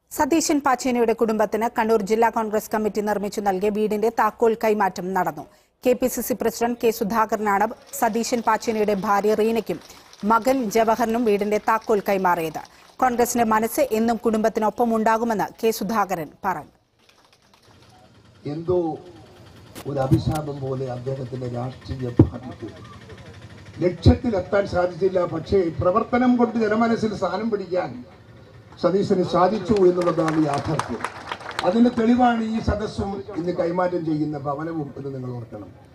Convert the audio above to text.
സതീശൻ പാച്ചേനയുടെ കുടുംബത്തിന് കണ്ണൂർ ജില്ലാ കോൺഗ്രസ് കമ്മിറ്റി നിർമ്മിച്ചു നൽകിയ വീടിന്റെ താക്കോൽ കൈമാറ്റം നടന്നു K P C C president K സുധാകരനാണ് സതീശൻ പാച്ചേനയുടെ ഭാര്യ റീനയ്ക്കും മകൻ ജവഹറിനും വീടിന്റെ താക്കോൽ കൈമാറിയത് കോൺഗ്രസിന്റെ മനസ്സ് എന്നും കുടുംബത്തിനൊപ്പം ഉണ്ടാകുമെന്ന് കെ സുധാകരൻ പറഞ്ഞു എന്തോ ഒരു അഭിശാപം പോലെ അദ്ദേഹത്തിന്റെ രാഷ്ട്രീയ ബാധിച്ചു ലക്ഷ്യത്തിലെത്താൻ സാധിച്ചില്ല പക്ഷേ പ്രവർത്തനം കൊണ്ട് ജനമനസ്സിൽ സ്ഥാനം പിടിക്കാൻ സതീശന് സാധിച്ചു എന്നുള്ളതാണ് യാഥാർത്ഥ്യം അതിന് തെളിവാണ് ഈ സദസ്സും ഇന്ന് കൈമാറ്റം ചെയ്യുന്ന ഭവനവും എന്ന് നിങ്ങൾ ഓർക്കണം